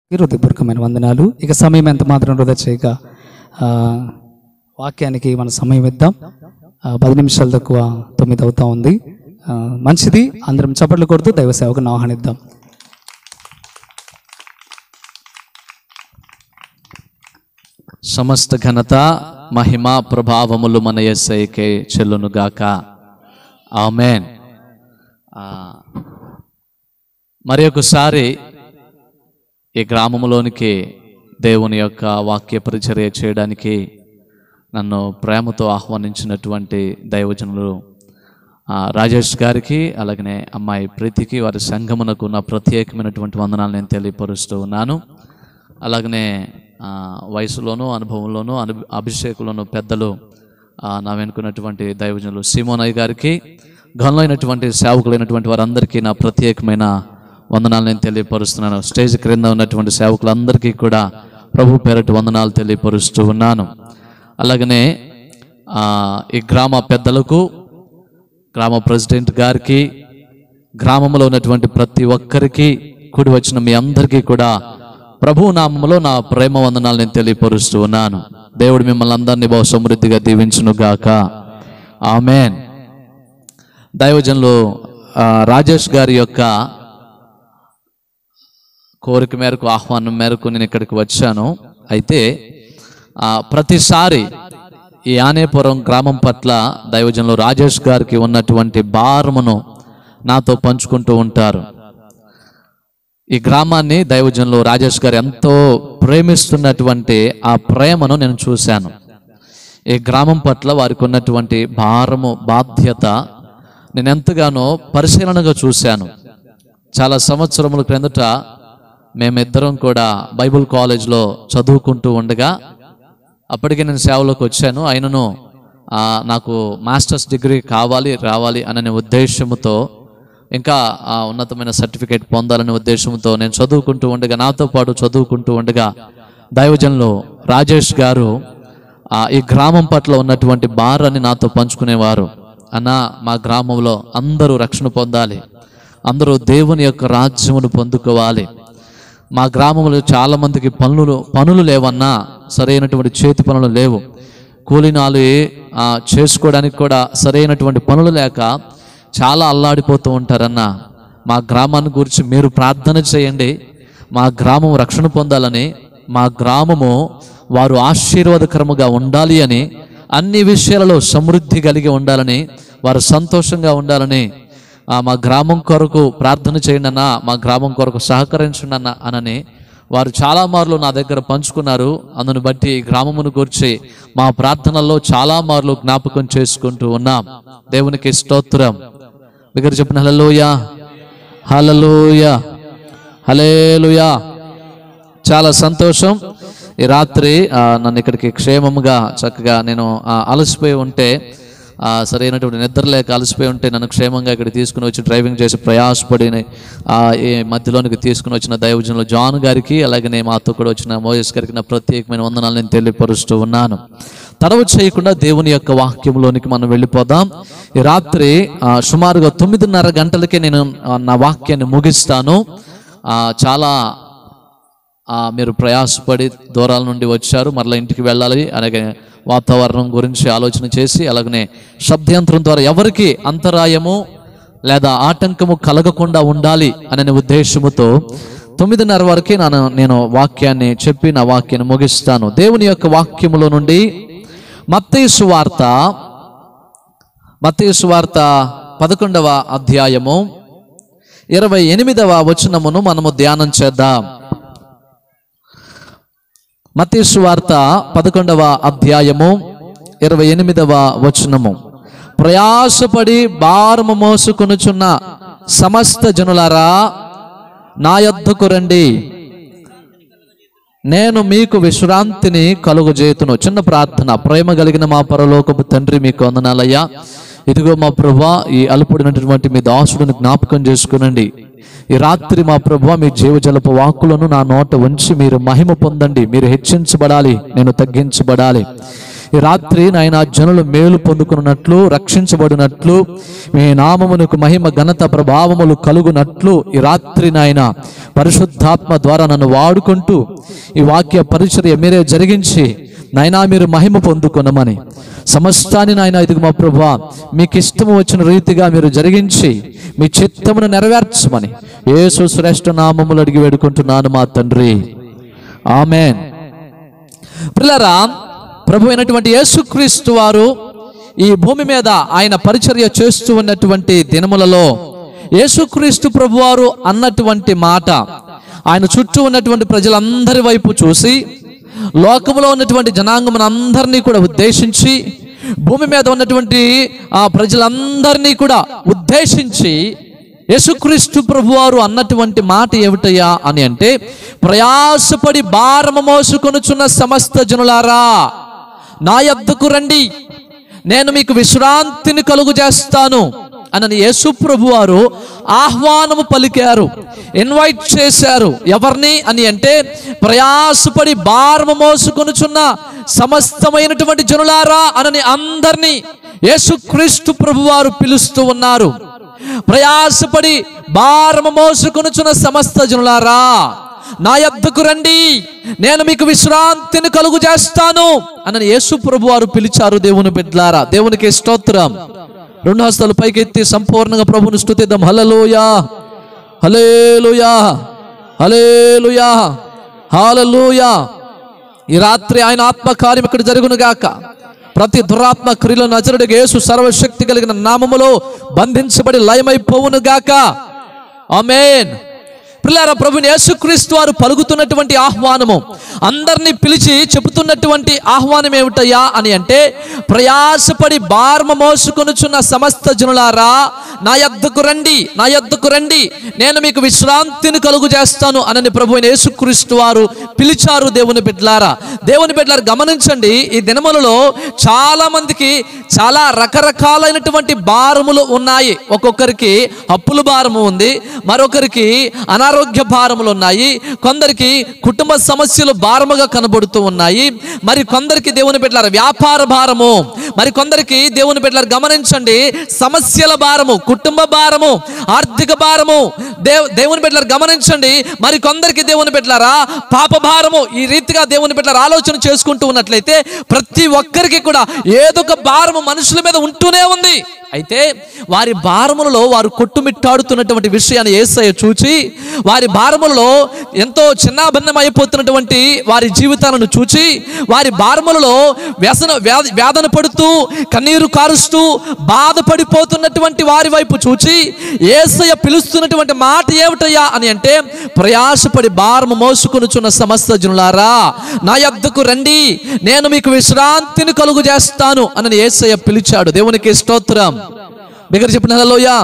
హృదయపూర్వకమైన వందనాలు ఇక సమయం ఎంత మాత్రం వృధా చేయక ఆ, వాక్యానికి మన సమయం ఇద్దాం ఆ, పది నిమిషాలు తక్కువ తొమ్మిది అవుతా ఉంది ఆ, మంచిది అందరం చప్పట్లు కొడుతూ దైవ సేవకుని ఆహ్వానిద్దాం సమస్త ఘనత మహిమ ప్రభావములు మన ఎస్ఐకే చెల్లునుగాక ఆమెన్ ఆ, మరి ఒకసారి ఈ గ్రామంలోనికి దేవుని యొక్క వాక్య పరిచర్య చేయడానికి నన్ను ప్రేమతో ఆహ్వానించినటువంటి దైవజనులు ఆ, రాజేష్ గారికి అలాగనే అమ్మాయి ప్రీతికి వారి సంఘమునకు నా ప్రత్యేకమైనటువంటి వందనాలు నేను తెలియపరుస్తూ ఉన్నాను అలాగనే ఆ, వయసులోనూ అనుభవంలోనూ అను అభిషేకులోను పెద్దలు ఆ, నా వెనుకున్నటువంటి దైవజనులు సీమోనయ్య గారికి ఘనులైనటువంటి సేవకులైనటువంటి వారందరికీ నా ప్రత్యేకమైన వందనాలు నేను తెలియపరుస్తున్నాను స్టేజ్ క్రింద ఉన్నటువంటి సేవకులందరికీ కూడా ప్రభు పేరటి వందనాలు తెలియపరుస్తూ ఉన్నాను అలాగనే ఆ, ఈ గ్రామ పెద్దలకు గ్రామ ప్రెసిడెంట్ గారికి గ్రామంలో ఉన్నటువంటి ప్రతి ఒక్కరికి కూడి వచ్చిన మీ అందరికీ కూడా ప్రభు నామంలో నా ప్రేమ వందనాలు నేను తెలియపరుస్తూ ఉన్నాను దేవుడు మిమ్మల్ని అందరినీ బహు సమృద్ధిగా దీవించును గాక ఆమెన్ దైవజనులు ఆ, రాజేష్ గారి యొక్క కోరిక మేరకు ఆహ్వానం మేరకు నేను ఇక్కడికి వచ్చాను అయితే ఆ, ప్రతిసారి ఈ ఆనేపురం గ్రామం పట్ల దైవజనులు రాజేష్ గారికి ఉన్నటువంటి భారమును నాతో పంచుకుంటూ ఉంటారు ఈ గ్రామాన్ని దైవజనులు రాజేష్ గారు ఎంతో ప్రేమిస్తున్నటువంటి ఆ ప్రేమను నేను చూశాను ఈ గ్రామం పట్ల వారికి ఉన్నటువంటి భారము బాధ్యత నేను ఎంతగానో పరిశీలనగా చూశాను చాలా సంవత్సరముల క్రిందట మేమిద్దరం కూడా బైబిల్ కాలేజ్లో చదువుకుంటూ ఉండగా అప్పటికే నేను సేవలోకి వచ్చాను అయినను ఆ, నాకు మాస్టర్స్ డిగ్రీ కావాలి రావాలి అనే ఉద్దేశంతో ఇంకా ఆ ఉన్నతమైన సర్టిఫికేట్ పొందాలనే ఉద్దేశంతో నేను చదువుకుంటూ ఉండగా నాతో పాటు చదువుకుంటూ ఉండగా దైవజనులు రాజేష్ గారు ఆ, ఈ గ్రామం పట్ల ఉన్నటువంటి భారాన్ని నాతో పంచుకునేవారు అన్న మా గ్రామంలో అందరూ రక్షణ పొందాలి అందరూ దేవుని యొక్క రాజ్యమును పొందుకోవాలి మా గ్రామంలో చాలా మందికి పనులు పనులు లేవన్నా సరైనటువంటి చేతి పనులు లేవు కూలినాలు ఆ, చేసుకోవడానికి కూడా సరైనటువంటి పనులు లేక చాలా అల్లాడిపోతూ ఉంటారన్న మా గ్రామాన్ని గురించి మీరు ప్రార్థన చేయండి మా గ్రామం రక్షణ పొందాలని మా గ్రామము వారు ఆశీర్వాదకరముగా ఉండాలి అని అన్ని విషయాలలో సమృద్ధి కలిగి ఉండాలని వారు సంతోషంగా ఉండాలని ఆ, మా గ్రామం కొరకు ప్రార్థన చేయండి అన్న మా గ్రామం కొరకు సహకరించండి అన్న అనని వారు చాలా మార్లు నా దగ్గర పంచుకున్నారు అందును బట్టి ఈ గ్రామమును గురించి మా ప్రార్థనల్లో చాలా మార్లు జ్ఞాపకం చేసుకుంటూ ఉన్నాం దేవునికి స్తోత్రం దగ్గర చెప్పిన హలలోయ హలలోయ హలేలుయా చాలా సంతోషం ఈ రాత్రి ఆ, నన్ను ఇక్కడికి క్షేమముగా చక్కగా నేను ఆ, అలసిపోయి ఉంటే ఆ, సరైనటువంటి నిద్ర లేక అలసిపోయి ఉంటే నన్ను క్షేమంగా ఇక్కడ తీసుకుని వచ్చి డ్రైవింగ్ చేసి ప్రయాసపడి ఆ, ఈ మధ్యలోనికి తీసుకుని వచ్చిన దైవజనులు జాన్ గారికి అలాగనే మాతో కూడా వచ్చిన మోయస్ గారికి నా ప్రత్యేకమైన వందనాలు నేను తెలియపరుస్తూ ఉన్నాను తడవ చేయకుండా దేవుని యొక్క వాక్యంలోనికి మనం వెళ్ళిపోదాం ఈ రాత్రి ఆ, సుమారుగా తొమ్మిదిన్నర గంటలకే నేను ఆ, నా వాక్యాన్ని ముగిస్తాను ఆ, చాలా ఆ, మీరు ప్రయాసపడి దూరాల నుండి వచ్చారు మరలా ఇంటికి వెళ్ళాలి అలాగే వాతావరణం గురించి ఆలోచన చేసి అలాగనే శబ్దయంత్రం ద్వారా ఎవరికి అంతరాయము లేదా ఆటంకము కలగకుండా ఉండాలి అనే ఉద్దేశముతో తొమ్మిదిన్నర వరకే నేను నేను వాక్యాన్ని చెప్పి నా వాక్యాన్ని ముగిస్తాను దేవుని యొక్క వాక్యములో నుండి మత్తయి వార్త మత్తయి వార్త పదకొండవ అధ్యాయము ఇరవై ఎనిమిదవ వచనమును మనము ధ్యానం చేద్దాం మతీసు వార్త పదకొండవ అధ్యాయము ఇరవై ఎనిమిదవ వచనము ప్రయాసపడి భారము మోసుకొనుచున్న సమస్త జనులారా నా యొద్దకు రండి నేను మీకు విశ్రాంతిని కలుగజేతును చిన్న ప్రార్థన ప్రేమ కలిగిన మా పరలోకపు తండ్రి మీకు వందనాలయ్యా ఇదిగో మా ప్రభా ఈ అల్పుడినటువంటి మీ దాసుడిని జ్ఞాపకం చేసుకునండి ఈ రాత్రి మా ప్రభు మీ జీవజలపు వాక్కులను నా నోట ఉంచి మీరు మహిమ పొందండి మీరు హెచ్చించబడాలి నేను తగ్గించబడాలి ఈ రాత్రి నాయన జనులు మేలు పొందుకున్నట్లు రక్షించబడినట్లు మీ నామమునకు మహిమ ఘనత ప్రభావములు కలుగునట్లు ఈ రాత్రి నాయన పరిశుద్ధాత్మ ద్వారా నన్ను వాడుకుంటూ ఈ వాక్య పరిచర్య మీరే జరిగించి నాయనా మీరు మహిమ పొందుకొనమని సమస్తాన్ని నాయన ఇదిగో మా ప్రభా మీకు ఇష్టము వచ్చిన రీతిగా మీరు జరిగించి మీ చిత్తమును నెరవేర్చమని యేసు శ్రేష్ఠ నామములు అడిగి వేడుకుంటున్నాను మా తండ్రి ఆమెన్ పిల్లరా ప్రభు అయినటువంటి యేసుక్రీస్తు వారు ఈ భూమి మీద ఆయన పరిచర్య చేస్తూ ఉన్నటువంటి దినములలో యేసుక్రీస్తు ప్రభువారు అన్నటువంటి మాట ఆయన చుట్టూ ఉన్నటువంటి ప్రజలందరి వైపు చూసి లోకములో ఉన్నటువంటి జనాంగమును అందరినీ కూడా ఉద్దేశించి భూమి మీద ఉన్నటువంటి ఆ ప్రజలందరినీ కూడా ఉద్దేశించి యేసుక్రీస్తు ప్రభువారు అన్నటువంటి మాట ఏమిటయ్యా అని అంటే ప్రయాసపడి భారము మోసుకొనుచున్న సమస్త జనులారా నా యొద్దకు రండి నేను మీకు విశ్రాంతిని కలుగు చేస్తాను అని యేసు ప్రభు వారు ఆహ్వానము పలికారు ఇన్వైట్ చేశారు ఎవరిని అని అంటే ప్రయాసపడి భారము మోసుకొనుచున్న సమస్తమైనటువంటి జనులారా అనని అందరినీ యేసుక్రీస్తు ప్రభు వారు పిలుస్తూ ఉన్నారు ప్రయాసపడి భారము మోసుకొనుచున్న సమస్త జనులారా నా యొద్దకు రండి నేను మీకు విశ్రాంతిని కలుగు చేస్తాను అని యేసు ప్రభు వారు పిలిచారు దేవుని బిడ్లారా దేవునికి స్తోత్రం రెండు హస్తాలు పైకెత్తి సంపూర్ణంగా ప్రభుని స్తుతిద్దాం హలలోయా హలేలుయా హలేలుయా హాలలోయా ఈ రాత్రి ఆయన ఆత్మకార్యం ఇక్కడ జరుగును గాక ప్రతి దురాత్మ క్రియలను నజరుడిగా యేసు సర్వశక్తి కలిగిన నామములో బంధించబడి లయమైపోవును గాక ఆమేన్ పిల్లారా ప్రభుని యేసుక్రీస్తు వారు పలుకుతున్నటువంటి ఆహ్వానము అందరినీ పిలిచి చెబుతున్నటువంటి ఆహ్వానం ఏమిటయ్యా అని అంటే ప్రయాసపడి భారమ మోసుకొనుచున్న సమస్త జనులారా నా యొద్దకు రండి నా యొద్దకు రండి నేను మీకు విశ్రాంతిని కలుగు చేస్తాను అనని ప్రభు యేసుక్రీస్తు వారు పిలిచారు దేవుని బిడ్డలారా దేవుని బిడ్డలారా గమనించండి ఈ దినములలో చాలా మందికి చాలా రకరకాలైనటువంటి భారములు ఉన్నాయి ఒక్కొక్కరికి అప్పుల భారము ఉంది మరొకరికి అనారోగ్య భారములు ఉన్నాయి కొందరికి కుటుంబ సమస్యలు భారముగా కనబడుతూ ఉన్నాయి మరి కొందరికి దేవుని బిడ్డలారా వ్యాపార భారము మరి కొందరికి దేవుని బిడ్డలారా గమనించండి సమస్యల భారము కుటుంబ భారము ఆర్థిక భారము దేవ్ దేవుని బిడ్డలారా గమనించండి మరి కొందరికి దేవుని బిడ్డలారా పాప భారము ఈ రీతిగా దేవుని బిడ్డలారా ఆలోచన చేసుకుంటూ ఉన్నట్లయితే ప్రతి ఒక్కరికి కూడా ఏదో ఒక భారము మనుషుల మీద ఉంటూనే ఉంది అయితే వారి భారములలో వారు కొట్టుమిట్టాడుతున్నటువంటి విషయాన్ని ఏసయ్య చూచి వారి భారములలో ఎంతో చిన్నాభిన్నమైపోతున్నటువంటి వారి జీవితాలను చూచి వారి భారములలో వ్యసన వ్యాధి వేదన పడుతూ కన్నీరు కారుస్తూ బాధపడిపోతున్నటువంటి వారి వైపు చూచి ఏసయ్య పిలుస్తున్నటువంటి మాట ఏమిటయ్యా అని అంటే ప్రయాసపడి భారము మోసుకొనుచున్న సమస్త జనులారా నా యొద్దకు రండి నేను మీకు విశ్రాంతిని కలుగు చేస్తాను అని ఏసయ్య పిలిచాడు దేవునికి స్తోత్రం దగ్గర చెప్పిన హలోయా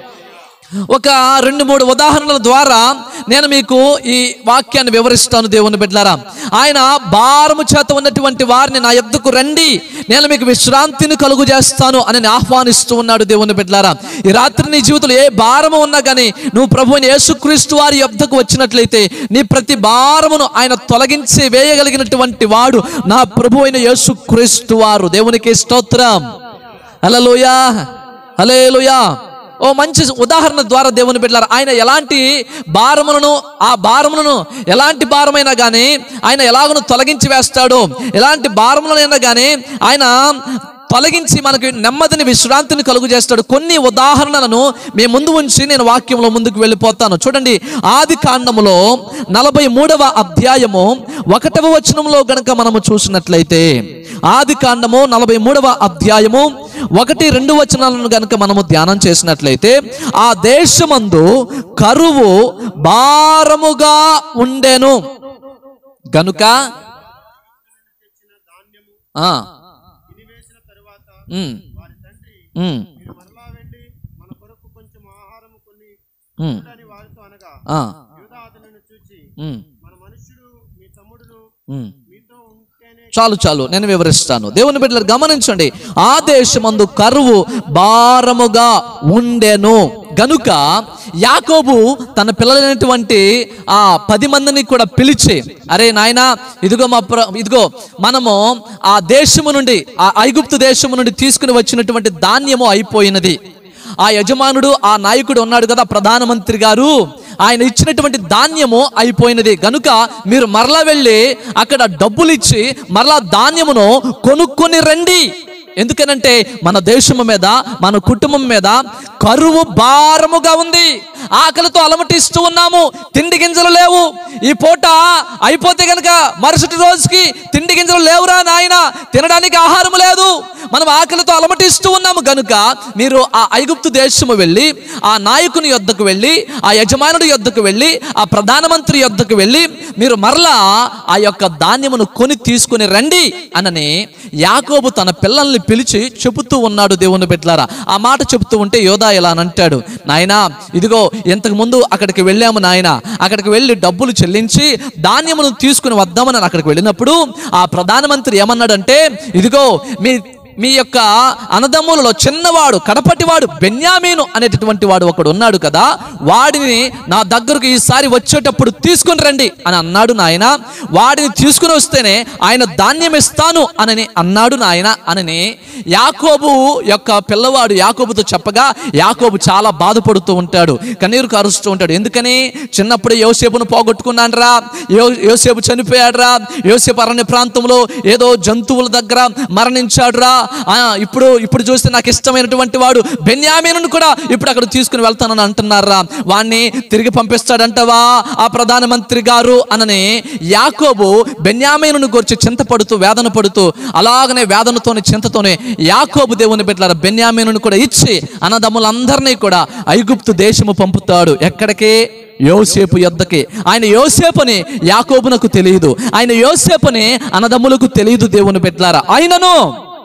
ఒక రెండు మూడు ఉదాహరణల ద్వారా నేను మీకు ఈ వాక్యాన్ని వివరిస్తాను దేవుని బిడ్డలారా ఆయన భారము చేత ఉన్నటువంటి వారిని నా ఎద్దుకు రండి నేను మీకు విశ్రాంతిని కలుగు చేస్తాను అని ఆహ్వానిస్తూ ఉన్నాడు దేవుని బిడ్డలారా ఈ రాత్రి నీ జీవితంలో ఏ భారము ఉన్నా కానీ నువ్వు ప్రభువుని యేసుక్రీస్తు వారి యొద్దకు వచ్చినట్లయితే నీ ప్రతి భారమును ఆయన తొలగించి వేయగలిగినటువంటి వాడు నా ప్రభు అయిన యేసుక్రీస్తు వారు దేవునికి స్తోత్రం అలలోయా అలేలుయా ఓ మంచి ఉదాహరణ ద్వారా దేవుని బిడ్డలారు ఆయన ఎలాంటి భారములను ఆ భారములను ఎలాంటి భారమైనా కానీ ఆయన ఎలాగను తొలగించి వేస్తాడు ఎలాంటి భారములనైనా కానీ ఆయన తొలగించి మనకి నెమ్మదిని విశ్రాంతిని కలుగు చేస్తాడు కొన్ని ఉదాహరణలను మీ ముందు ఉంచి నేను వాక్యంలో ముందుకు వెళ్ళిపోతాను చూడండి ఆది కాండములో నలభై మూడవ అధ్యాయము ఒకటవ వచనంలో గనక మనము చూసినట్లయితే ఆది కాండము నలభై మూడవ అధ్యాయము ఒకటి రెండు వచనాలను గనక మనము ధ్యానం చేసినట్లయితే ఆ దేశమందు కరువు భారముగా ఉండెను గనుక ఆ తినివేసిన తరువాత ఉమ్, వారి తండ్రి ఉమ్, మీరు మరలా వెళ్ళి మన కొరకు కొంచెం ఆహారము కొన్ని ఉమ్, అని వారితో అనగా ఆ, యూదా అతనిని చూచి ఉమ్, మన మనుష్యుడు మీ తమ్ముడును ఉమ్. మీతో ఉంటేనే చాలు చాలు నేను వివరిస్తాను దేవుని బిడ్డలు గమనించండి ఆ దేశమందు కరువు భారముగా ఉండెను గనుక యాకోబు తన పిల్లలైనటువంటి ఆ పది మందిని కూడా పిలిచి అరే నాయనా ఇదిగో మా ప్ర ఇదిగో మనము ఆ దేశము నుండి ఆ ఐగుప్తు దేశము నుండి తీసుకుని వచ్చినటువంటి ధాన్యము అయిపోయినది ఆ యజమానుడు ఆ నాయకుడు ఉన్నాడు కదా ప్రధానమంత్రి గారు ఆయన ఇచ్చినటువంటి ధాన్యము అయిపోయినది గనుక మీరు మరలా వెళ్ళి అక్కడ డబ్బులు ఇచ్చి మరలా ధాన్యమును కొనుక్కొని రండి ఎందుకనంటే మన దేశము మీద మన కుటుంబం మీద కరువు భారముగా ఉంది ఆకలితో అలమటిస్తూ ఉన్నాము తిండి గింజలు లేవు ఈ పూట అయిపోతే గనక మరుసటి రోజుకి తిండి గింజలు లేవురా నాయన తినడానికి ఆహారం లేదు మనం ఆకలితో అలమటిస్తూ ఉన్నాము గనుక మీరు ఆ ఐగుప్తు దేశము వెళ్ళి ఆ నాయకుని యొద్దకు వెళ్ళి ఆ యజమానుడి యొద్దకు వెళ్ళి ఆ ప్రధానమంత్రి యొద్దకు వెళ్ళి మీరు మరలా ఆ యొక్క ధాన్యమును కొని తీసుకుని రండి అనని యాకోబు తన పిల్లల్ని పిలిచి చెబుతూ ఉన్నాడు దేవుని బిడ్డలారా ఆ మాట చెబుతూ ఉంటే యోధా ఇలా అని అంటాడు నాయనా ఇదిగో ఇంతకు ముందు అక్కడికి వెళ్ళాము నాయన అక్కడికి వెళ్ళి డబ్బులు చెల్లించి ధాన్యమును తీసుకుని వద్దామని అక్కడికి వెళ్ళినప్పుడు ఆ ప్రధానమంత్రి ఏమన్నాడంటే ఇదిగో మీ మీ యొక్క అన్నదమ్ములలో చిన్నవాడు కడపటివాడు బెన్యామీను అనేటటువంటి వాడు ఒకడు ఉన్నాడు కదా వాడిని నా దగ్గరకు ఈసారి వచ్చేటప్పుడు తీసుకుని రండి అని అన్నాడు నాయన వాడిని తీసుకుని వస్తేనే ఆయన ధాన్యం ఇస్తాను అని అన్నాడు నాయన అని యాకోబు యొక్క పిల్లవాడు యాకోబుతో చెప్పగా యాకోబు చాలా బాధపడుతూ ఉంటాడు కన్నీరు కారుస్తూ ఉంటాడు ఎందుకని చిన్నప్పుడు యోసేపును పోగొట్టుకున్నాను రా యో యోసేపు చనిపోయాడు రా యోసేపు అరణ్య ప్రాంతంలో ఏదో జంతువుల దగ్గర మరణించాడు రా ఆ, ఇప్పుడు ఇప్పుడు చూస్తే నాకు ఇష్టమైనటువంటి వాడు బెన్యామీను కూడా ఇప్పుడు అక్కడ తీసుకుని వెళ్తానని అంటున్నారా వాణ్ణి తిరిగి పంపిస్తాడంటవా ఆ ప్రధానమంత్రి గారు అనని యాకోబు బెన్యామీను గురించి చింతపడుతూ వేదన పడుతూ అలాగనే వేదనతోని చింతతోనే యాకోబు దేవుని బిడ్డలారా బెన్యామీను కూడా ఇచ్చి అన్నదమ్ములందరినీ కూడా ఐగుప్తు దేశము పంపుతాడు ఎక్కడికి యోసేపు యొద్దకి ఆయన యోసేపుని యాకోబునకు తెలియదు ఆయన యోసేపుని అన్నదమ్ములకు తెలియదు దేవుని బిడ్డలారా ఆయనను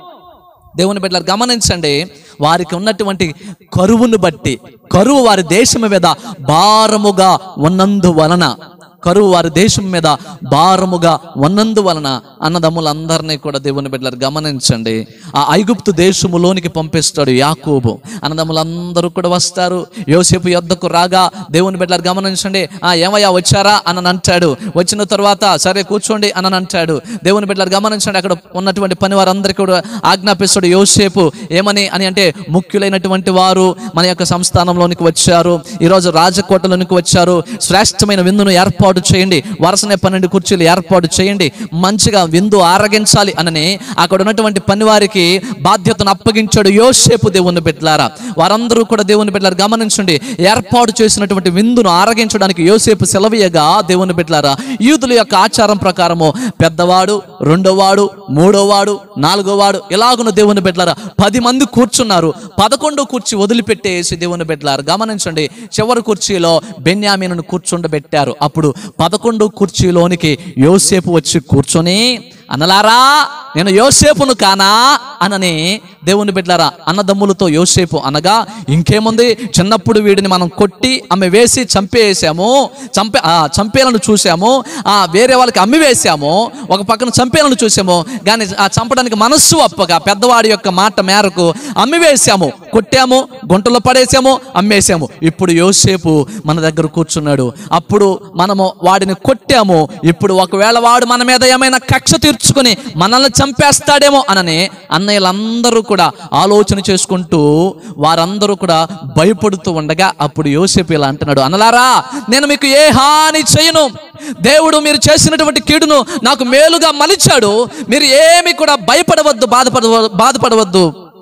దేవుని బిడ్డలు గమనించండి వారికి ఉన్నటువంటి కరువును బట్టి కరువు వారి దేశం మీద భారముగా ఉన్నందువలన కరువు వారి దేశం మీద భారముగా ఉన్నందువలన అన్నదమ్ములందరినీ కూడా దేవుని బిడ్డలు గమనించండి ఆ ఐగుప్తు దేశములోనికి పంపిస్తాడు యాకోబు అన్నదమ్ములందరూ కూడా వస్తారు యోసేపు యొద్దకు రాగా దేవుని బిడ్డలు గమనించండి ఆ ఏమయ్యా వచ్చారా అని అంటాడు వచ్చిన తర్వాత సరే కూర్చోండి అని అంటాడు దేవుని బిడ్డలు గమనించండి అక్కడ ఉన్నటువంటి పని వారందరికీ కూడా ఆజ్ఞాపిస్తాడు యోసేపు ఏమని అని అంటే ముఖ్యులైనటువంటి వారు మన యొక్క సంస్థానంలోనికి వచ్చారు ఈరోజు రాజకోటలోనికి వచ్చారు శ్రేష్టమైన విందును ఏర్పాటు చేయండి వరుసనే పన్నెండు కుర్చీలు ఏర్పాటు చేయండి మంచిగా విందు ఆరగించాలి అనని అక్కడ ఉన్నటువంటి పని వారికి బాధ్యతను అప్పగించాడు యోసేపు దేవుని బిడ్డలారా వారందరూ కూడా దేవుని బిడ్డలారా గమనించండి ఏర్పాటు చేసినటువంటి విందును ఆరగించడానికి యోసేపు సెలవీయగా దేవుని బిడ్డలారా యూదుల యొక్క ఆచారం ప్రకారము పెద్దవాడు రెండోవాడు మూడోవాడు నాలుగోవాడు ఇలాగున్న దేవుని బిడ్డలారా పది మంది కూర్చున్నారు పదకొండో కుర్చీ వదిలిపెట్టేసి దేవుని బిడ్డలారా గమనించండి చివరి కుర్చీలో బెన్యామీను కూర్చుండబెట్టారు అప్పుడు పదకొండో కుర్చీలోనికి యోసేపు వచ్చి కూర్చొని అనలారా నేను యోసేపును కానా అనని దేవుని బిడ్డలారా అన్నదమ్ములతో యోసేపు అనగా ఇంకేముంది చిన్నప్పుడు వీడిని మనం కొట్టి ఆమె వేసి చంపేసాము చంపే ఆ, చంపేలను చూసాము ఆ వేరే వాళ్ళకి అమ్మి వేసాము ఒక పక్కన చంపేలను చూసాము కానీ ఆ చంపడానికి మనస్సు అప్పగా పెద్దవాడి యొక్క మాట మేరకు అమ్మి వేసాము కొట్టాము గుంటలో పడేసాము అమ్మేసాము ఇప్పుడు యోసేపు మన దగ్గర కూర్చున్నాడు అప్పుడు మనము వాడిని కొట్టాము ఇప్పుడు ఒకవేళ వాడు మన మీద ఏమైనా కక్ష తీర్చుకొని మనల్ని చంపేస్తాడేమో అనని అన్నయ్యలందరూ కూడా ఆలోచన చేసుకుంటూ వారందరూ కూడా భయపడుతూ ఉండగా అప్పుడు యోసేపు ఇలా అంటున్నాడు అనలారా నేను మీకు ఏ హాని చేయను దేవుడు మీరు చేసినటువంటి కీడును నాకు మేలుగా మలిచాడు మీరు ఏమి కూడా భయపడవద్దు బాధపడ బాధపడవద్దు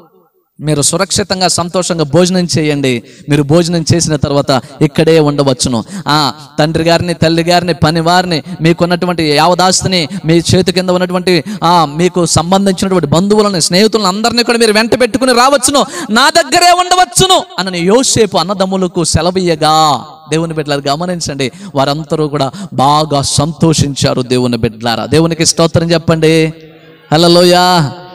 మీరు సురక్షితంగా సంతోషంగా భోజనం చేయండి మీరు భోజనం చేసిన తర్వాత ఇక్కడే ఉండవచ్చును ఆ తండ్రి గారిని తల్లి గారిని పని వారిని మీకున్నటువంటి యావదాస్తిని మీ చేతి కింద ఉన్నటువంటి ఆ మీకు సంబంధించినటువంటి బంధువులని స్నేహితులను అందరినీ కూడా మీరు వెంట పెట్టుకుని రావచ్చును నా దగ్గరే ఉండవచ్చును అని యోసేపు అన్నదమ్ములకు సెలవీయగా దేవుని బిడ్డలారు గమనించండి వారందరూ కూడా బాగా సంతోషించారు దేవుని బిడ్డలారా దేవునికి స్తోత్రం చెప్పండి హలోయా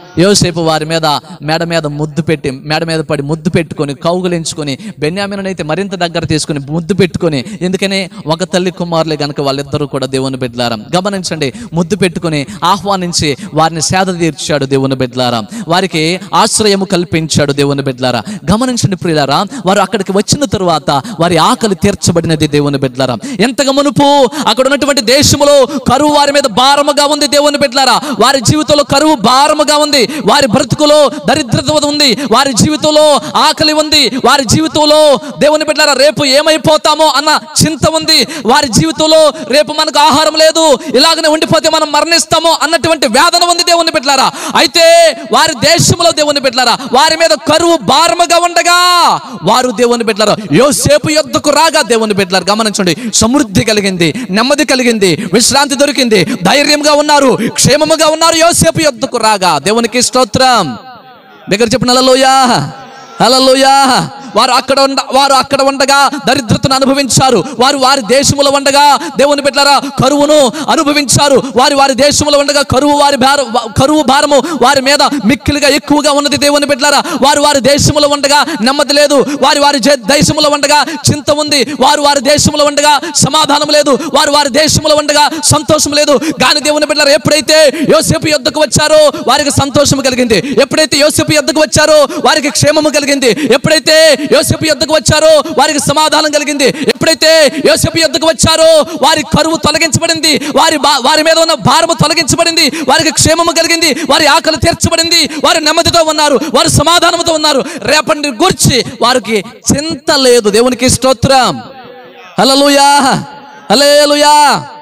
యోసేపు వారి మీద మేడ మీద ముద్దు పెట్టి మేడ మీద పడి ముద్దు పెట్టుకొని కౌగులించుకొని బెన్యామినైతే మరింత దగ్గర తీసుకొని ముద్దు పెట్టుకొని ఎందుకని ఒక తల్లి కుమారులే గనుక వాళ్ళిద్దరూ కూడా దేవుని బిడ్డలారా గమనించండి ముద్దు పెట్టుకొని ఆహ్వానించి వారిని సేద తీర్చాడు దేవుని బిడ్డలారా వారికి ఆశ్రయము కల్పించాడు దేవుని బిడ్డలారా గమనించండి ప్రియులారా వారు అక్కడికి వచ్చిన తరువాత వారి ఆకలి తీర్చబడినది దేవుని బిడ్డలారా ఎంతగా మునుపు అక్కడ ఉన్నటువంటి దేశములో కరువు వారి మీద భారముగా ఉంది దేవుని బిడ్డలారా వారి జీవితంలో కరువు భారముగా ఉంది వారి బ్రతుకులో దరిద్రత ఉంది వారి జీవితంలో ఆకలి ఉంది వారి జీవితంలో దేవుని బిడ్డలారా రేపు ఏమైపోతామో అన్న చింత ఉంది వారి జీవితంలో రేపు మనకు ఆహారం లేదు ఇలాగనే ఉండిపోతే మనం మరణిస్తామో అన్నటువంటి వేదన ఉంది దేవుని బిడ్డలారా అయితే వారి దేశంలో దేవుని బిడ్డలారా వారి మీద కరువు భారముగా ఉండగా వారు దేవుని బిడ్డలారా యోసేపు యొద్దకు రాగా దేవుని బిడ్డలారు గమనించండి సమృద్ధి కలిగింది నెమ్మది కలిగింది విశ్రాంతి దొరికింది ధైర్యంగా ఉన్నారు క్షేమముగా ఉన్నారు యోసేపు యొద్దకు రాగా దేవునికి స్తోత్రం దగ్గర చెప్పిన హల్లెలూయా హల్లెలూయా వారు అక్కడ ఉండ వారు అక్కడ ఉండగా దరిద్రతను అనుభవించారు వారు వారి దేశములో ఉండగా దేవుని బిడ్డలారా కరువును అనుభవించారు వారి వారి దేశములో ఉండగా కరువు వారి భారం కరువు భారము వారి మీద మిక్కిలిగా ఎక్కువగా ఉన్నది దేవుని బిడ్డలారా వారు వారి దేశములో ఉండగా నెమ్మది లేదు వారి వారి జే- దేశములో ఉండగా చింత ఉంది వారు వారి దేశంలో ఉండగా సమాధానం లేదు వారు వారి దేశంలో ఉండగా సంతోషం లేదు కానీ దేవుని బిడ్డలారా ఎప్పుడైతే యోసేపు యొద్దకు వచ్చారో వారికి సంతోషం కలిగింది ఎప్పుడైతే యోసేపు యొద్దకు వచ్చారో వారికి క్షేమము కలిగింది ఎప్పుడైతే యోసేపు యొద్దకు వచ్చారో వారికి సమాధానం కలిగింది ఎప్పుడైతే యోసేపు యొద్దకు వచ్చారో వారి కరువు తొలగించబడింది వారి బా- వారి మీద ఉన్న భారము తొలగించబడింది వారికి క్షేమము కలిగింది వారి ఆకలి తీర్చబడింది వారి నెమ్మదితో ఉన్నారు వారు సమాధానంతో ఉన్నారు రేపటి గురించి వారికి చింత లేదు దేవునికి స్తోత్రం హల్లెలూయా హల్లెలూయా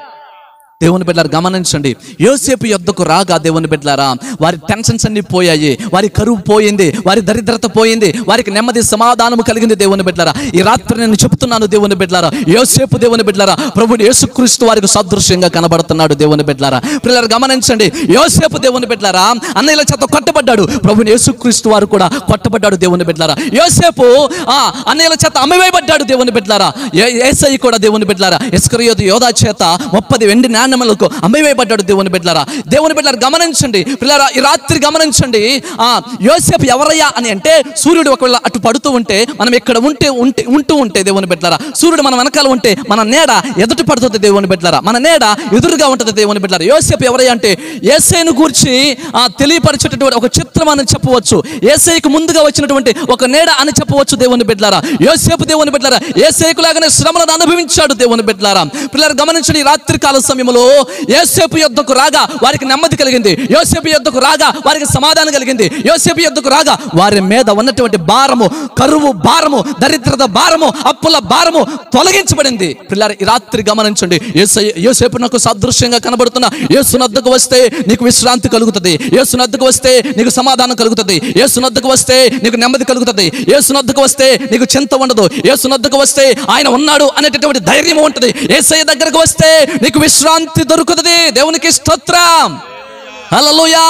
దేవుని బిడ్డలారు గమనించండి యోసేపు యొద్దకు రాగా దేవుని బిడ్డలారా వారి టెన్షన్స్ అన్ని పోయాయి వారి కరువు పోయింది వారి దరిద్రత పోయింది వారికి నెమ్మది సమాధానము కలిగింది దేవుని బిడ్డలారా ఈ రాత్రి నేను చెప్తున్నాను దేవుని బిడ్డలారా యోసేపు దేవుని బిడ్డలారా ప్రభుని యేసుక్రీస్తు వారికి సదృశ్యంగా కనబడుతున్నాడు దేవుని బిడ్డలారా పిల్లలు గమనించండి యోసేపు దేవుని బిడ్డలారా అన్నయ్యల చేత కొట్టబడ్డాడు ప్రభుని యేసుక్రీస్తు వారు కూడా కొట్టబడ్డాడు దేవుని బిడ్డలారా యోసేపు ఆ అన్నయ్యల చేత అమ్మివేయబడ్డాడు దేవుని బిడ్డలారా ఏ- ఏసై కూడా దేవుని బిడ్డలారా ఇస్కరియోతు యోధా చేత ముప్పది వెండి నాణ్యములకు అమ్మివేయబడ్డాడు దేవుని బిడ్డలారా దేవుని బిడ్డలారా గమనించండి పిల్లరా ఈ రాత్రి గమనించండి ఆ యోసేపు ఎవరయ్యా అని అంటే సూర్యుడు ఒకవేళ అటు పడుతూ ఉంటే మనం ఇక్కడ ఉంటే ఉంటే ఉంటూ ఉంటే దేవుని బిడ్డలారా సూర్యుడు మన వెనకాల ఉంటే మన నీడ ఎదుటి పడుతుంది దేవుని బిడ్డలారా మన నీడ ఎదురుగా ఉంటుంది దేవుని బిడ్డలారా యోసేపు ఎవరయ్యా అంటే ఏసైను గూర్చి ఆ తెలియపరిచేటటువంటి ఒక చిత్రం అని చెప్పవచ్చు ఏసైకు ముందుగా వచ్చినటువంటి ఒక నీడ అని చెప్పవచ్చు దేవుని బిడ్డలారా యోసేపు దేవుని బిడ్డలారా ఏసైకు లాగానే శ్రమలను అనుభవించాడు దేవుని బిడ్డలారా పిల్లలు గమనించండి ఈ రాత్రి కాల సమయంలో యోసేపు యొద్దకు రాగా వారికి నెమ్మది కలిగింది యోసేపు యొద్దకు రాగా వారికి సమాధానం కలిగింది యోసేపు యొద్దకు రాగా వారి మీద ఉన్నటువంటి భారము కరువు భారము దరిద్రత భారము అప్పుల భారము తొలగించబడింది పిల్లలు ఈ రాత్రి గమనించండి యేసయ్య- యోసేపు నాకు సదృశ్యంగా కనబడుతున్న యేసునద్దకు వస్తే నీకు విశ్రాంతి కలుగుతుంది యేసునద్దకు వస్తే నీకు సమాధానం కలుగుతుంది యేసునద్దకు వస్తే నీకు నెమ్మది కలుగుతుంది యేసునద్దకు వస్తే నీకు చింత ఉండదు యేసునద్దకు వస్తే ఆయన ఉన్నాడు అనేటటువంటి ధైర్యం ఉంటుంది యేసయ్య దగ్గరకు వస్తే నీకు విశ్రాంతి దొరుకుతుంది దేవునికి స్తోత్రం హల్లెలూయా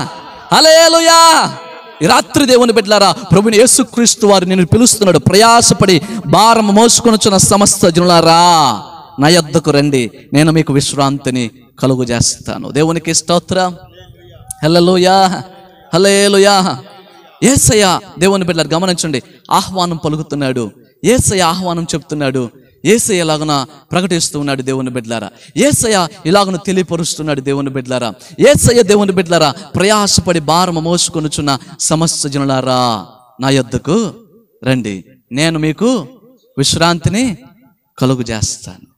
హల్లెలూయా ఈ రాత్రి దేవుని బిడ్డలారా ప్రభుని యేసుక్రీస్తు వారు నేను పిలుస్తున్నాడు ప్రయాసపడి భారం మోసుకొనుచున్న సమస్త జనులారా నా యొద్దకు రండి నేను మీకు విశ్రాంతిని కలుగు చేస్తాను దేవునికి స్తోత్రం హల్లెలూయా హల్లెలూయా ఏసయ్య దేవుని బిడ్డలారు గమనించండి ఆహ్వానం పలుకుతున్నాడు ఏసయ్య ఆహ్వానం చెప్తున్నాడు ఏసయ్య ఇలాగున ప్రకటిస్తూ ఉన్నాడు దేవుని బిడ్డలారా ఏసయ్య ఇలాగున తెలియపరుస్తున్నాడు దేవుని బిడ్డలారా ఏసయ్య దేవుని బిడ్డలారా ప్రయాసపడి భారము మోసుకొనుచున్న సమస్త జనులారా నా యొద్దకు రండి నేను మీకు విశ్రాంతిని కలుగు చేస్తాను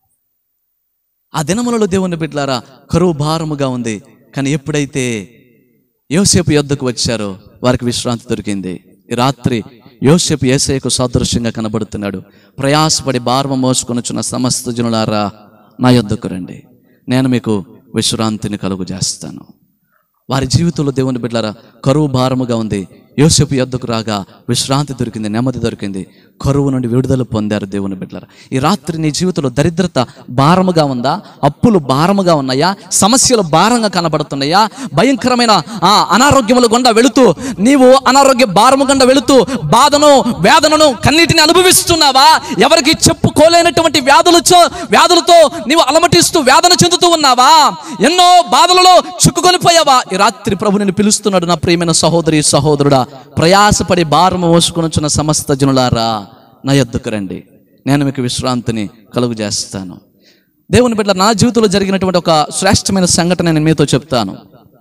ఆ దినములలో దేవుని బిడ్డలారా కరువు భారముగా ఉంది కానీ ఎప్పుడైతే యోసేపు యొద్దకు వచ్చారో వారికి విశ్రాంతి దొరికింది ఈ రాత్రి యోసేపు ఏసయ్యకు సాదృశ్యంగా కనబడుతున్నాడు ప్రయాసపడి భారమ మోసుకొనుచున్న సమస్త జనులారా నా యొద్దకు రండి నేను మీకు విశ్రాంతిని కలుగు చేస్తాను వారి జీవితంలో దేవుని బిడ్డలారా కరువు భారముగా ఉంది యోసేపు యొద్దకు రాగా విశ్రాంతి దొరికింది నెమ్మది దొరికింది కరువు నుండి విడుదల పొందారు దేవుని బిడ్డలారా ఈ రాత్రి నీ జీవితంలో దరిద్రత భారముగా ఉందా అప్పులు భారముగా ఉన్నాయా సమస్యలు భారంగా కనబడుతున్నాయా భయంకరమైన ఆ అనారోగ్యముల గుండా వెళుతూ నీవు అనారోగ్య భారము గుండా వెళుతూ బాధను వేదనను కన్నీటిని అనుభవిస్తున్నావా ఎవరికి చెప్పుకోలేనటువంటి వ్యాధులతో వ్యాధులతో నీవు అలమటిస్తూ వేదన చెందుతూ ఉన్నావా ఎన్నో బాధలలో చిక్కుకొని పోయావా ఈ రాత్రి ప్రభు నేను పిలుస్తున్నాడు నా ప్రియమైన సహోదరి సహోదరుడా ప్రయాసపడి భారము మోసుకొనుచున్న సమస్త జనులారా నా యొద్దకు రండి నేను మీకు విశ్రాంతిని కలుగు చేస్తాను దేవుని బిడ్డ నా జీవితంలో జరిగినటువంటి ఒక శ్రేష్టమైన సంఘటన నేను మీతో చెప్తాను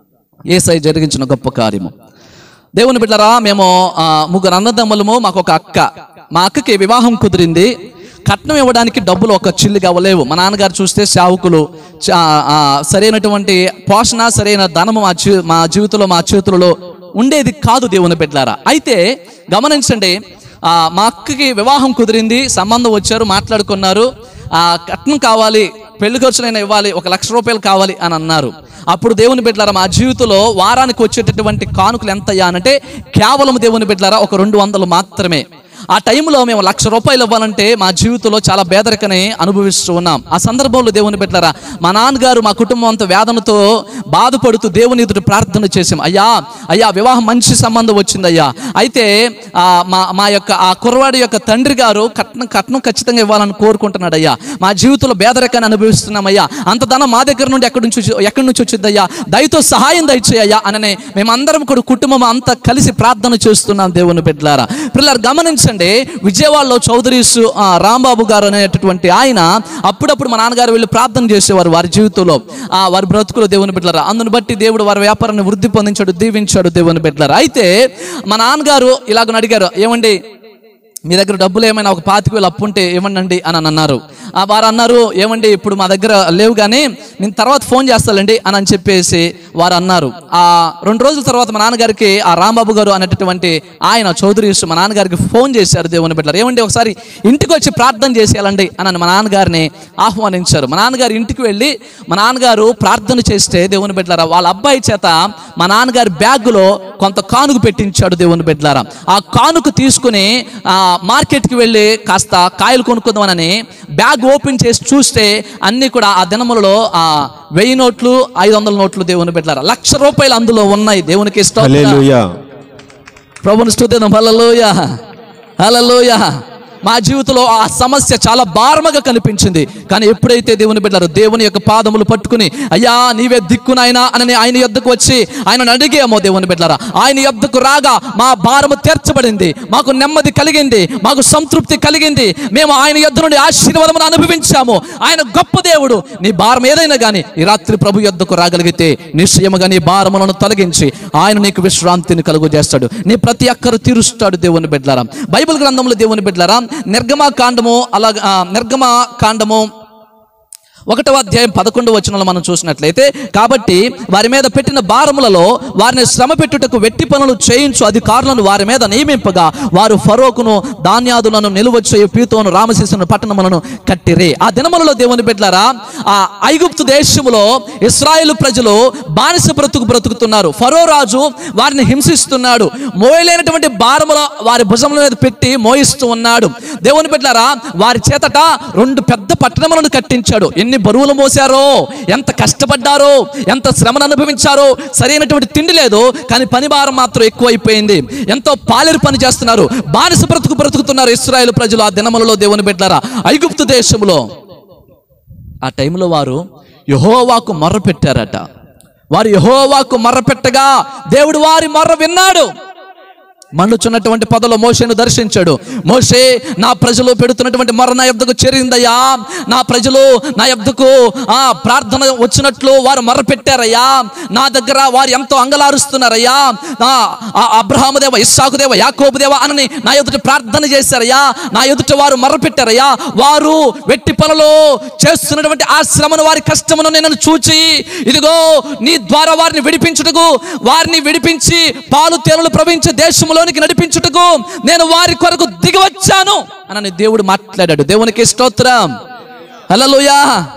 ఏసై జరిగించిన గొప్ప కార్యము దేవుని బిడ్డరా మేము ఆ, ముగ్గురు అన్నదమ్ములము మాకు ఒక అక్క మా అక్కకి వివాహం కుదిరింది కట్నం ఇవ్వడానికి డబ్బులు ఒక చిల్లిగా అవ్వలేవు మా నాన్నగారు చూస్తే శావుకులు చా- ఆ, సరైనటువంటి పోషణ సరైన ధనము మా జీ మా జీవితంలో మా చేతులలో ఉండేది కాదు దేవుని బిడ్డలారా అయితే గమనించండి ఆ, మా అక్కకి వివాహం కుదిరింది సంబంధం వచ్చారు మాట్లాడుకున్నారు ఆ కట్నం కావాలి పెళ్లి ఖర్చులైనా ఇవ్వాలి ఒక లక్ష రూపాయలు కావాలి అని అన్నారు అప్పుడు దేవుని బిడ్డలారా మా జీవితంలో వారానికి వచ్చేటటువంటి కానుకలు ఎంత అనంటే కేవలం దేవుని బిడ్డలారా ఒక రెండు వందలు మాత్రమే ఆ టైంలో మేము లక్ష రూపాయలు ఇవ్వాలంటే మా జీవితంలో చాలా బేదరికని అనుభవిస్తూ ఉన్నాం ఆ సందర్భంలో దేవుని బిడ్డలారా మా నాన్నగారు మా కుటుంబం అంతా వేదనతో బాధపడుతూ దేవుని ఎదుట ప్రార్థన చేసాం అయ్యా అయ్యా వివాహం మంచి సంబంధం వచ్చిందయ్యా అయితే ఆ, మా మా యొక్క ఆ కుర్రవాడి యొక్క తండ్రి గారు కట్నం కట్నం ఖచ్చితంగా ఇవ్వాలని కోరుకుంటున్నాడు అయ్యా మా జీవితంలో బేదరికాన్ని అనుభవిస్తున్నామయ్యా అంత ధనం మా దగ్గర నుండి ఎక్కడి నుంచి వచ్చి- ఎక్కడి నుంచి వచ్చిందయ్యా దయతో సహాయం దయచేయ్యా అననే మేమందరం కూడా కుటుంబం అంతా కలిసి ప్రార్థన చేస్తున్నాం దేవుని బిడ్డలారా పిల్లలు గమనించండి విజయవాడలో చౌదరీస్ ఆ, రాంబాబు గారు అనేటటువంటి ఆయన అప్పుడప్పుడు మా నాన్నగారు వెళ్ళి ప్రార్థన చేసేవారు వారి జీవితంలో ఆ వారి బ్రతుకులో దేవుని బిడ్డలారా అందుని బట్టి దేవుడు వారి వ్యాపారాన్ని వృద్ధి పొందించాడు దీవించాడు దేవుని బిడ్డలారా అయితే మా నాన్నగారు ఇలాగ అడిగారు ఏమండి మీ దగ్గర డబ్బులు ఏమైనా ఒక పాతిక వేలు అప్పు ఉంటే ఇవ్వండి అని అని అన్నారు ఆ వారు అన్నారు ఏమండి ఇప్పుడు మా దగ్గర లేవు కానీ నేను తర్వాత ఫోన్ చేస్తానండి అని అని చెప్పేసి వారు అన్నారు ఆ రెండు రోజుల తర్వాత మా నాన్నగారికి ఆ రాంబాబు గారు అనేటటువంటి ఆయన చౌదరి మా నాన్నగారికి ఫోన్ చేశారు దేవుని బిడ్డలు ఏమండి ఒకసారి ఇంటికి వచ్చి ప్రార్థన చేసేయాలండి అని అని మా నాన్నగారిని ఆహ్వానించారు మా నాన్నగారు ఇంటికి వెళ్ళి మా నాన్నగారు ప్రార్థన చేస్తే దేవుని బిడ్డలారా వాళ్ళ అబ్బాయి చేత మా నాన్నగారి బ్యాగులో కొంత కానుక పెట్టించాడు దేవుని బిడ్డలారా ఆ కానుక తీసుకుని ఆ మార్కెట్కి వెళ్ళి కాస్త కాయలు కొనుక్కుందామని బ్యాగ్ ఓపెన్ చేసి చూస్తే అన్ని కూడా ఆ దినములలో ఆ వెయ్యి నోట్లు ఐదు వందల నోట్లు దేవుని బిడ్డలారా లక్ష రూపాయలు అందులో ఉన్నాయి దేవునికి ఇష్టం హల్లెలూయా ప్రభుని స్తుతిద్దాం హల్లెలూయ హల్లెలూయ మా జీవితంలో ఆ సమస్య చాలా భారముగా కనిపించింది కానీ ఎప్పుడైతే దేవుని బిడ్డారు దేవుని యొక్క పాదములు పట్టుకుని అయ్యా నీవే దిక్కునైనా అని ఆయన యొద్దకు వచ్చి ఆయన అడిగామో దేవుని బిడ్డారా ఆయన యొద్దకు రాగా మా భారము తీర్చబడింది మాకు నెమ్మది కలిగింది మాకు సంతృప్తి కలిగింది మేము ఆయన యొద్ద నుండి ఆశీర్వాదమును అనుభవించాము ఆయన గొప్ప దేవుడు నీ భారం ఏదైనా కానీ ఈ రాత్రి ప్రభు యొద్దకు రాగలిగితే నిశ్చయముగా నీ భారములను తొలగించి ఆయన నీకు విశ్రాంతిని కలుగు చేస్తాడు నీ ప్రతి అక్కరు తీరుస్తాడు దేవుని బిడ్డలారా బైబిల్ గ్రంథంలో దేవుని బిడ్డలారా నిర్గమ కాండము అలాగ ఆ, నిర్గమ కాండము ఒకటవ అధ్యాయం పదకొండు వచనంలో మనం చూసినట్లయితే కాబట్టి వారి మీద పెట్టిన భారములలో వారిని శ్రమ పెట్టుటకు వెట్టి పనులు చేయించు అధికారులను వారి మీద నియమింపగా వారు ఫరోకును ధాన్యాదులను నిలువ చేయు పీతోను రామశిశును పట్టణములను కట్టిరే ఆ దినములలో దేవుని బిడ్డలారా ఆ ఐగుప్తు దేశములో ఇస్రాయేల్ ప్రజలు బానిస బ్రతుకు బ్రతుకుతున్నారు ఫరో రాజు వారిని హింసిస్తున్నాడు మోయలేనటువంటి భారముల వారి భుజముల మీద పెట్టి మోయిస్తూ ఉన్నాడు దేవుని బిడ్డలారా వారి చేతట రెండు పెద్ద పట్టణములను కట్టించాడు ఎన్ని బరువులు మోసారో ఎంత కష్టపడ్డారో ఎంత శ్రమను అనుభవించారో సరైనటువంటి తిండి లేదు కానీ పని భారం మాత్రం ఎక్కువైపోయింది ఎంతో పాలేరు పని చేస్తున్నారు బానిస బ్రతుకు బ్రతుకుతున్నారు ఇస్రాయేల్ ప్రజలు ఆ దినములలో దేవుని బిడ్డలారా ఐగుప్తు దేశంలో ఆ టైంలో వారు యహోవాకు మొర్ర పెట్టారట వారు యహోవాకు మొర్ర పెట్టగా దేవుడు వారి మొర్ర విన్నాడు మండుచున్నటువంటి పదలో మోషేను దర్శించాడు మోషే నా ప్రజలు పెడుతున్నటువంటి మొర నా యొద్దకు చేరిందయ్యా నా ప్రజలు నా యొద్దకు ఆ ప్రార్థన వచ్చినట్లు వారు మొర పెట్టారయ్యా నా దగ్గర వారు ఎంతో అంగలారుస్తున్నారయ్యా నా ఆ అబ్రహాము దేవ ఇస్సాకు దేవ యాకోబు దేవ అని నా ఎదుట ప్రార్థన చేశారయ్యా నా ఎదుట వారు మొర పెట్టారయ్యా వారు వెట్టి పనులు చేస్తున్నటువంటి ఆ శ్రమను వారి కష్టమును నేను చూచి ఇదిగో నీ ద్వారా వారిని విడిపించుటకు వారిని విడిపించి పాలు తేనెలు ప్రవహించే దేశంలోనికి నడిపించుటకు నేను వారి కొరకు దిగి వచ్చాను అని దేవుడు మాట్లాడాడు దేవునికి స్తోత్రం హల్లెలూయా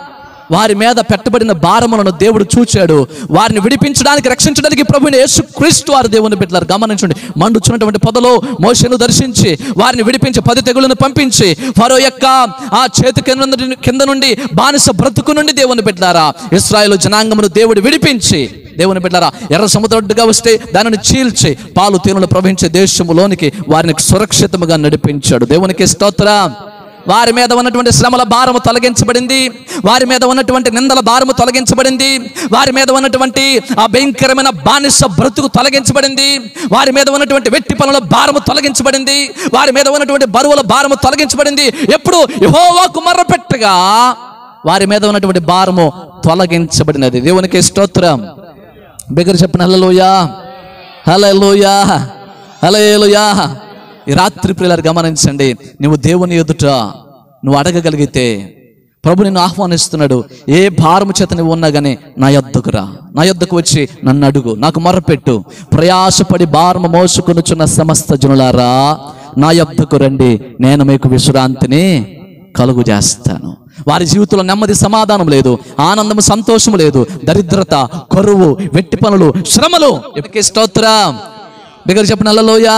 వారి మీద పెట్టబడిన భారములను దేవుడు చూచాడు వారిని విడిపించడానికి రక్షించడానికి ప్రభుని యేసు క్రీస్తు వారు దేవుని బిడ్డలారు గమనించండి మండుచున్నటువంటి పొదలో మోషను దర్శించి వారిని విడిపించి పది తెగులను పంపించి ఫరో యొక్క ఆ చేతి కింద నుండి- కింద నుండి బానిస బ్రతుకు నుండి దేవుని బిడ్డారా ఇస్రాయేల్ జనాంగమును దేవుడు విడిపించి దేవుని బిడ్డారా ఎర్ర సముద్రడ్డుగా వస్తే దానిని చీల్చి పాలు తేనెలు ప్రవహించే దేశములోనికి వారిని సురక్షితముగా నడిపించాడు దేవునికి స్తోత్రం వారి మీద ఉన్నటువంటి శ్రమల భారము తొలగించబడింది వారి మీద ఉన్నటువంటి నిందల భారము తొలగించబడింది వారి మీద ఉన్నటువంటి ఆ భయంకరమైన బానిస బ్రతుకు తొలగించబడింది వారి మీద ఉన్నటువంటి వెట్టి పనుల భారము తొలగించబడింది వారి మీద ఉన్నటువంటి బరువుల భారము తొలగించబడింది ఎప్పుడు యెహోవాకు మర్రపెట్టగా వారి మీద ఉన్నటువంటి భారము తొలగించబడినది దేవునికి స్తోత్రం బిగ్గర చెప్పిన హల్లలోయా హల్లలోయా హల్లెలూయా ఈ రాత్రి ప్రియులారు గమనించండి నువ్వు దేవుని ఎదుట నువ్వు అడగగలిగితే ప్రభు నిన్ను ఆహ్వానిస్తున్నాడు ఏ భారము చేత నువ్వు ఉన్నా కానీ నా యొద్దకు రా నా యొద్దకు వచ్చి నన్ను అడుగు నాకు మొరపెట్టు ప్రయాసపడి భారము మోసుకొనుచున్న సమస్త జనులారా నా యొద్దకు రండి నేను మీకు విశ్రాంతిని కలుగు చేస్తాను వారి జీవితంలో నెమ్మది సమాధానం లేదు ఆనందము సంతోషము లేదు దరిద్రత కరువు వెట్టి పనులు శ్రమలు ఎప్పటికీ స్తోత్రం బిగ్గర చెప్పిన హల్లలోయా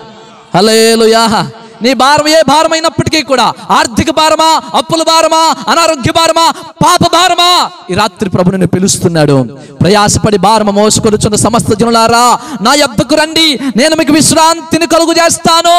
హలేలుయా నీ భారం ఏ భారమైనప్పటికీ కూడా ఆర్థిక భారమా అప్పుల భారమా అనారోగ్య భారమా పాప భారమా ఈ రాత్రి ప్రభు నిన్ను పిలుస్తున్నాడు ప్రయాసపడి భారమ మోసుకొనుచున్న సమస్త జనులారా నా యొద్దకు రండి నేను మీకు విశ్రాంతిని కలుగు చేస్తాను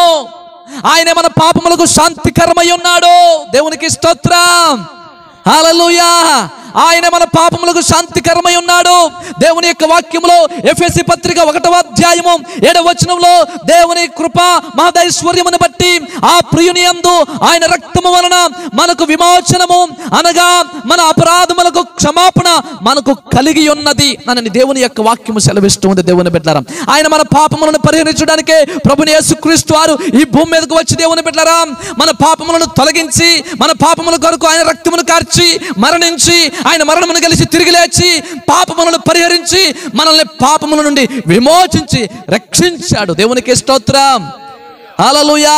ఆయన మన పాపములకు శాంతికరమై ఉన్నాడు దేవునికి స్తోత్రం హల్లెలూయా ఆయన మన పాపములకు శాంతికరమై ఉన్నాడు దేవుని యొక్క వాక్యములో ఎఫ్ఎస్సి పత్రిక ఒకటవ అధ్యాయము ఏడవ వచనంలో దేవుని కృప మహదైశ్వర్యమును బట్టి ఆ ప్రియుని యందు ఆయన రక్తము వలన మనకు విమోచనము అనగా మన అపరాధములకు క్షమాపణ మనకు కలిగి ఉన్నది అని దేవుని యొక్క వాక్యము సెలవిస్తుంది దేవుని బిడ్డలారా ఆయన మన పాపములను పరిహరించడానికే ప్రభుని యేసుక్రీస్తు వారు ఈ భూమి మీదకు వచ్చి దేవుని బిడ్డలారా మన పాపములను తొలగించి మన పాపముల కొరకు ఆయన రక్తమును కార్చి మరణించి ఆయన మరణమును కలిసి తిరిగి లేచి పాపములను పరిహరించి మనల్ని పాపముల నుండి విమోచించి రక్షించాడు దేవునికి స్తోత్రం హల్లెలూయా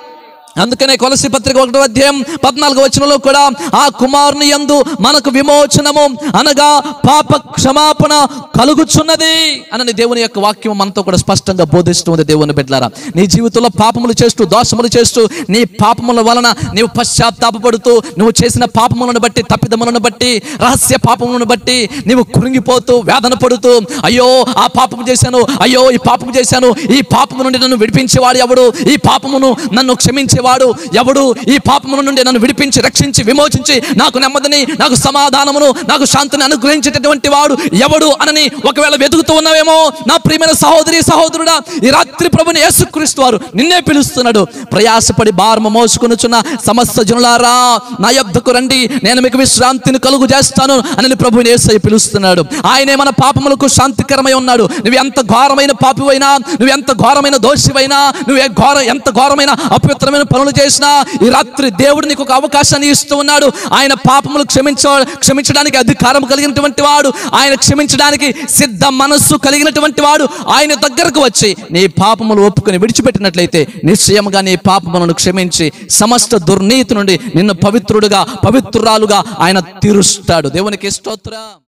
అందుకనే కొలసి పత్రిక ఒకటో అధ్యాయం పద్నాలుగు వచనంలో కూడా ఆ కుమారుని యందు మనకు విమోచనము అనగా పాప క్షమాపణ కలుగుచున్నది అని దేవుని యొక్క వాక్యం మనతో కూడా స్పష్టంగా బోధిస్తుంది దేవుని బిడ్డలారా నీ జీవితంలో పాపములు చేస్తూ దోషములు చేస్తూ నీ పాపముల వలన నీవు పశ్చాత్తాపడుతూ నువ్వు చేసిన పాపములను బట్టి తప్పిదములను బట్టి రహస్య పాపములను బట్టి నీవు కురింగిపోతూ వేదన పడుతూ అయ్యో ఆ పాపము చేశాను అయ్యో ఈ పాపము చేశాను ఈ పాపము నుండి నన్ను విడిపించేవాడు ఎవడు ఈ పాపమును నన్ను క్షమించేవాడు ఎవడు ఈ పాపముల నుండి నన్ను విడిపించి రక్షించి విమోచించి నాకు నెమ్మదిని నాకు సమాధానమును నాకు శాంతిని అనుగ్రహించేటటువంటి వాడు ఎవడు అనని ఒకవేళ వెతుకుతూ ఉన్నావేమో నా ప్రియమైన సహోదరి సహోదరుడా ఈ రాత్రి ప్రభుని యేసుక్రీస్తు వారు నిన్నే పిలుస్తున్నాడు ప్రయాసపడి భారము మోసుకొనుచున్న సమస్త జనులారా నా యొద్దకు రండి నేను మీకు విశ్రాంతిని కలుగు చేస్తాను అని ప్రభుని యేసయ్య పిలుస్తున్నాడు ఆయనే మన పాపములకు శాంతికరమై ఉన్నాడు నువ్వు ఎంత ఘోరమైన పాపివైనా నువ్వు ఎంత ఘోరమైన దోషివైనా నువ్వు ఏ ఘోర ఎంత ఘోరమైన అపవిత్రమైన పనులు చేసినా ఈ రాత్రి దేవుడు నీకు ఒక అవకాశాన్ని ఇస్తూ ఉన్నాడు ఆయన పాపములు క్షమించ క్షమించడానికి అధికారం కలిగినటువంటి వాడు ఆయన క్షమించడానికి సిద్ధ మనస్సు కలిగినటువంటి వాడు ఆయన దగ్గరకు వచ్చి నీ పాపములు ఒప్పుకొని విడిచిపెట్టినట్లయితే నిశ్చయముగా నీ పాపములను క్షమించి సమస్త దుర్నీతి నుండి నిన్ను పవిత్రుడుగా పవిత్రురాలుగా ఆయన తీరుస్తాడు దేవునికి స్తోత్రం